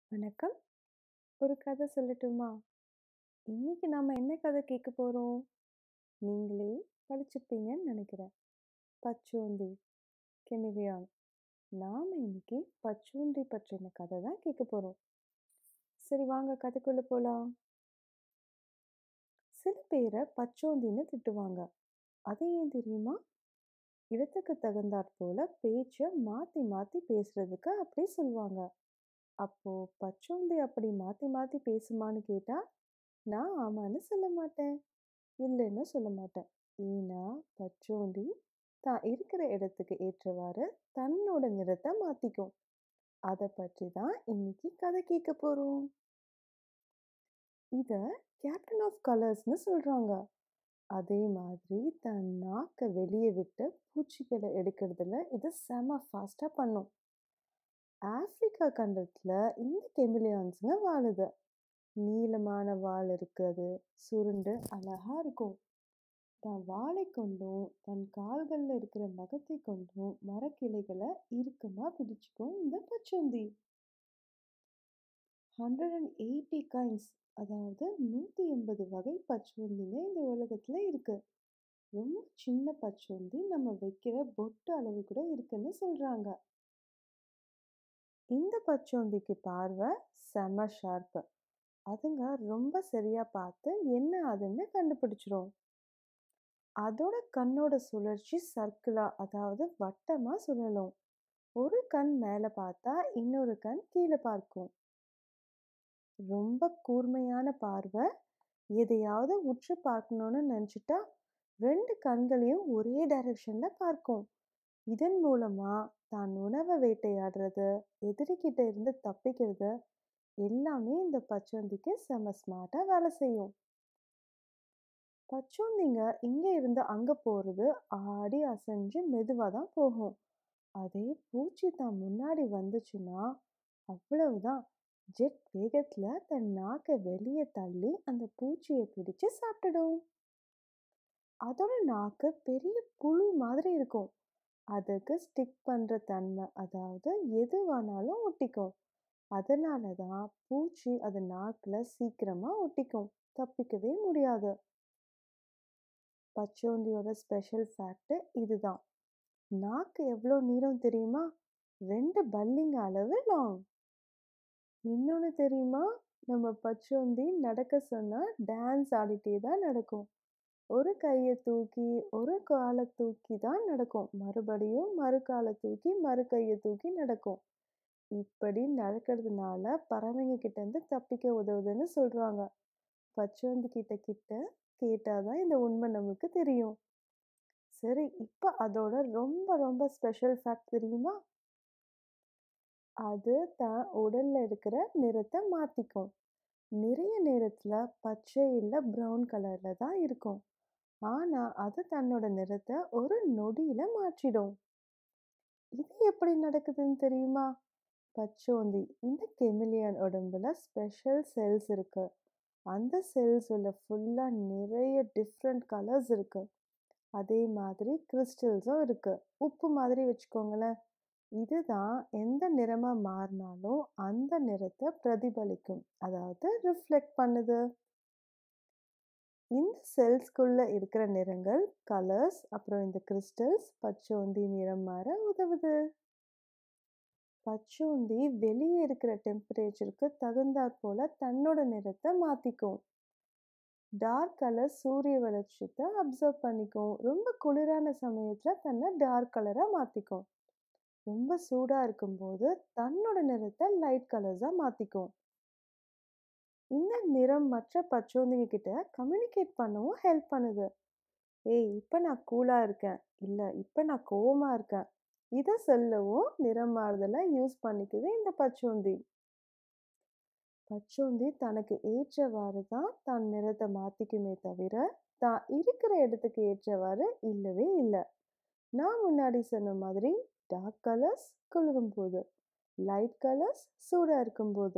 வணக்கம். ஒரு கதை சொல்லட்டுமா? இன்னைக்கு நாம என்ன கதை கேட்க போறோம்? நீங்களே படிச்சிருப்பீங்கன்னு நினைக்கிறேன். பச்சோந்தி கெமிலியான். நாம இன்னைக்கு பச்சோந்தி பற்றின கதை தான் கேட்க போறோம். சரி வாங்க கதைக்குள்ள போலாம். சில பேரை பச்சோந்தின்னு திட்டுவாங்க. அது ஏன் தெரியுமா? இடத்துக்கு தகுந்தாற் போல பேச்ச மாத்தி மாத்தி பேசுறதுக்கு அப்படி சொல்லுவாங்க. அப்போ பச்சோந்தி அப்படி மாத்தி மாத்தி பேசுமான்னு கேட்டா நான் ஆமான்னு சொல்ல மாட்டேன் இல்லைன்னு சொல்ல மாட்டேன் ஏன்னா பச்சோந்தி தான் இருக்கிற இடத்துக்கு ஏற்றவாறு தன்னோட நிறத்தை மாத்திக்கும் அதை பற்றி தான் இன்னைக்கு கதை கேட்க போறோம் இத கேப்டன் ஆஃப் கலர்ஸ்னு சொல்றாங்க அதே மாதிரி தன் நாக்கை வெளியே விட்டு பூச்சிகளை எடுக்கிறதுல இது செம ஃபாஸ்டா பண்ணும் ஆப்பிரிக்கா கண்டத்துல இந்த கெமிலியான்ஸுங்க வாழுது நீளமான வால் இருக்குது சுருண்டு அழகா இருக்கும் தன் வாலை கொண்டும் தன் கால்கள்ல இருக்கிற நகத்தை கொண்டும் மரக்கிளைகளை இறுக்கமா பிடிச்சுக்கும் இந்த பச்சோந்தி ஹண்ட்ரட் அண்ட் எயிட்டி கைண்ட்ஸ் அதாவது நூத்தி எண்பது வகை பச்சோந்திங்க இந்த உலகத்துல இருக்கு ரொம்ப சின்ன பச்சோந்தி நம்ம வைக்கிற பொட்டு அளவு கூட இருக்குன்னு சொல்றாங்க இந்த பச்சோந்திக்கு பார்வை செம ஷார்ப்பு அதுங்க ரொம்ப சரியா பார்த்து என்ன அதுன்னு கண்டுபிடிச்சிரும் அதோட கண்ணோட சுழற்சி சர்க்கிளா அதாவது வட்டமா சுழலும் ஒரு கண் மேல பார்த்தா இன்னொரு கண் கீழே பார்க்கும் ரொம்ப கூர்மையான பார்வை எதையாவது உற்று பார்க்கணும்னு நினைச்சிட்டா ரெண்டு கண்களையும் ஒரே டைரக்ஷன்ல பார்க்கும் இதன் மூலமா தான் உணவை வேட்டையாடுறது எதிரிகிட்ட இருந்து தப்பிக்கிறது எல்லாமே இந்த பச்சோந்திக்கு செம ஸ்மார்ட்டா வேலை செய்யும் பச்சோந்திங்க இங்க இருந்து அங்க போறது ஆடி அசைஞ்சு மெதுவா தான் போகும் அதே பூச்சி தான் முன்னாடி வந்துச்சுன்னா அவ்வளவுதான் ஜெட் வேகத்துல தன் நாக்கை வெளியே தள்ளி அந்த பூச்சியை பிடிச்சு சாப்பிட்டுடும் அதோட நாக்கு பெரிய புழு மாதிரி இருக்கும் அதுக்கு ஸ்டிக் பண்ற தன்மை அதாவது எதுவானாலும் ஒட்டிக்கும் அதனால தான் பூச்சி அது நாக்குல சீக்கிரமா ஒட்டிக்கும் தப்பிக்கவே முடியாது பச்சோந்தியோட ஸ்பெஷல் ஃபேக்ட் இதுதான் நாக்கு எவ்வளோ நீளம் தெரியுமா ரெண்டு பல்லிங்க அளவு லாங் இன்னொன்று தெரியுமா நம்ம பச்சோந்தி நடக்க சொன்னா டான்ஸ் ஆடிட்டே தான் நடக்கும் ஒரு கையை தூக்கி ஒரு காலை தூக்கி தான் நடக்கும் மறுபடியும் மறு காலை தூக்கி மறு கையை தூக்கி நடக்கும் இப்படி நடக்கிறதுனால பறவைங்க கிட்ட இருந்து தப்பிக்க உதவுதுன்னு சொல்றாங்க பச்சோந்தி கிட்ட கிட்ட கேட்டாதான் இந்த உண்மை நம்மளுக்கு தெரியும் சரி இப்ப அதோட ரொம்ப ரொம்ப ஸ்பெஷல் ஃபேக்ட் தெரியுமா அது தான் உடல்ல இருக்கிற நிறத்தை மாத்திக்கும் நிறைய நேரத்துல பச்சை இல்ல பிரவுன் கலர்ல தான் இருக்கும் ஆனா அது தன்னோட நிறத்தை ஒரு நொடியில மாற்றிடும் இது எப்படி நடக்குதுன்னு தெரியுமா பச்சோந்தி இந்த கெமிலியன் உடம்புல ஸ்பெஷல் செல்ஸ் இருக்கு அந்த செல்ஸ்ல ஃபுல்லா நிறைய டிஃப்ரெண்ட் கலர்ஸ் இருக்கு அதே மாதிரி கிறிஸ்டல்ஸும் இருக்கு உப்பு மாதிரி வச்சுக்கோங்களேன் இதுதான் எந்த நிறமா மாறினாலும் அந்த நிறத்தை பிரதிபலிக்கும் அதாவது ரிஃப்ளெக்ட் பண்ணுது இந்த செல்ஸ்குள்ள இருக்கிற நிறங்கள் கலர்ஸ் அப்புறம் இந்த கிறிஸ்டல்ஸ் பச்சோந்தி நிறம் மாற உதவுது பச்சோந்தி வெளியே இருக்கிற டெம்பரேச்சருக்கு தகுந்தாற் போல தன்னோட நிறத்தை மாத்திக்கும் டார்க் கலர் சூரிய வெளிச்சத்தை அப்சர்வ் பண்ணிக்கும் ரொம்ப குளிரான சமயத்துல தன்னை டார்க் கலரா மாத்திக்கும் ரொம்ப சூடா இருக்கும்போது தன்னோட நிறத்தை லைட் கலர்ஸா மாத்திக்கும் இந்த நிறம் மற்ற பச்சோந்திங்க கிட்ட கம்யூனிகேட் பண்ணவும் ஹெல்ப் பண்ணுது ஏய் இப்ப நான் கூலா இருக்கேன் இல்ல இப்ப நான் கோவமா இருக்கேன் இதை சொல்லவும் நிறம் மாறுதலை யூஸ் பண்ணிக்குது இந்த பச்சோந்தி பச்சோந்தி தனக்கு ஏற்றவாறு தான் தன் நிறத்தை மாத்திக்குமே தவிர தான் இருக்கிற இடத்துக்கு ஏற்றவாறு இல்லவே இல்லை நான் முன்னாடி சொன்ன மாதிரி டார்க் கலர்ஸ் குளிரும் போது லைட் கலர்ஸ் சூடா இருக்கும் போது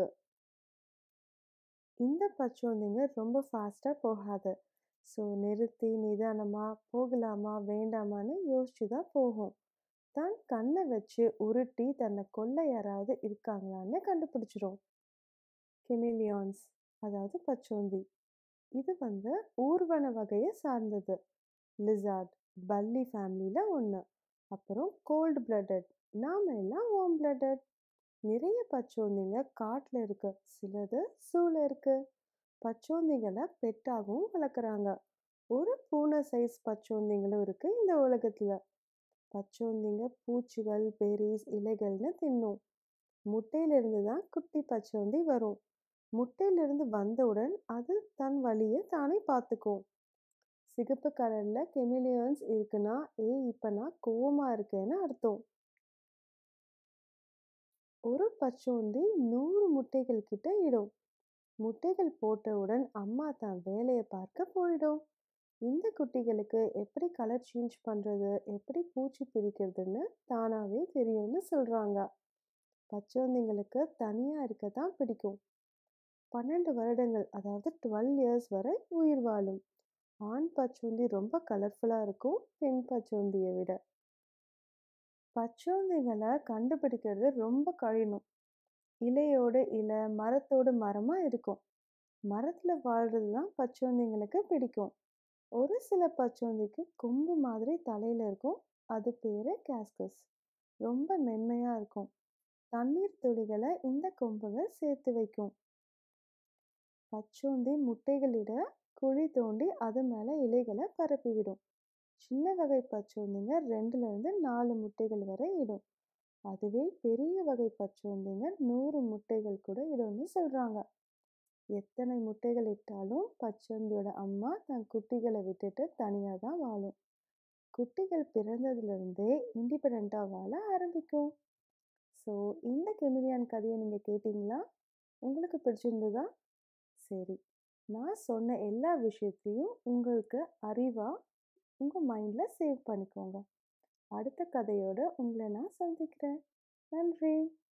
இந்த பச்சோந்திங்க ரொம்ப ஃபாஸ்டா போகாது ஸோ நிறுத்தி நிதானமா போகலாமா வேண்டாமான்னு யோசிச்சு தான் போகும் தன் கண்ணை வச்சு உருட்டி தன்னை கொல்ல யாராவது இருக்காங்களான்னு கண்டுபிடிச்சிரும் கெமிலியான்ஸ் அதாவது பச்சோந்தி இது வந்து ஊர்வன வகையை சார்ந்தது லிசார்ட் பல்லி ஃபேமிலியில் ஒன்று அப்புறம் கோல்டு பிளட்டட் நாம எல்லாம் வார்ம் பிளட்டட் நிறைய பச்சோந்திங்க காட்டில் இருக்கு சிலது சூழ இருக்கு பச்சோந்திகளை பெட்டாகவும் வளர்க்குறாங்க ஒரு பூனை சைஸ் பச்சோந்திங்களும் இருக்கு இந்த உலகத்தில் பச்சோந்திங்க பூச்சிகள் பெரிஸ் இலைகள்னு தின்னும் முட்டையிலிருந்து தான் குட்டி பச்சோந்தி வரும் முட்டையிலிருந்து வந்தவுடன் அது தன் வழியை தானே பார்த்துக்கும் சிகப்பு கலரில் கெமிலியன்ஸ் இருக்குன்னா ஏ இப்போ நான் கோவமாக இருக்கேன்னு அர்த்தம் ஒரு பச்சோந்தி நூறு முட்டைகள் கிட்ட இடும் முட்டைகள் போட்டவுடன் அம்மா தான் வேலையை பார்க்க போயிடும் இந்த குட்டிகளுக்கு எப்படி கலர் சேஞ்ச் பண்ணுறது எப்படி பூச்சி பிடிக்கிறதுன்னு தானாகவே தெரியும்னு சொல்கிறாங்க பச்சோந்திங்களுக்கு தனியாக இருக்க தான் பிடிக்கும் பன்னெண்டு வருடங்கள் அதாவது டுவெல் இயர்ஸ் வரை உயிர் வாழும் ஆண் பச்சோந்தி ரொம்ப கலர்ஃபுல்லாக இருக்கும் பெண் பச்சோந்தியை விட பச்சோந்திகளை கண்டுபிடிக்கிறது ரொம்ப கழிணும் இலையோடு இலை மரத்தோடு மரமாக இருக்கும் மரத்தில் வாழ்கிறது தான் பச்சோந்திங்களுக்கு பிடிக்கும் ஒரு சில பச்சோந்திக்கு கொம்பு மாதிரி தலையில் இருக்கும் அது பேர் கேஸ்கஸ் ரொம்ப மென்மையாக இருக்கும் தண்ணீர் துளிகளை இந்த கொம்புகள் சேர்த்து வைக்கும் பச்சோந்தி முட்டைகளிட குழி தோண்டி அது மேலே இலைகளை பரப்பிவிடும் சின்ன வகை பச்சோந்திங்க ரெண்டுலேருந்து நாலு முட்டைகள் வரை இடும் அதுவே பெரிய வகை பச்சோந்திங்க நூறு முட்டைகள் கூட இடும்னு சொல்கிறாங்க எத்தனை முட்டைகள் இட்டாலும் பச்சோந்தியோட அம்மா தன் குட்டிகளை விட்டுட்டு தனியாக தான் வாழும் குட்டிகள் பிறந்ததுலேருந்தே இண்டிபெண்ட்டாக வாழ ஆரம்பிக்கும் ஸோ இந்த கெமிலியான் கதையை நீங்கள் கேட்டிங்களா உங்களுக்கு பிடிச்சிருந்ததா சரி நான் சொன்ன எல்லா விஷயத்தையும் உங்களுக்கு அறிவாக உங்கள் மைண்டில் சேவ் பண்ணிக்கோங்க அடுத்த கதையோடு உங்களை நான் சந்திக்கிறேன் நன்றி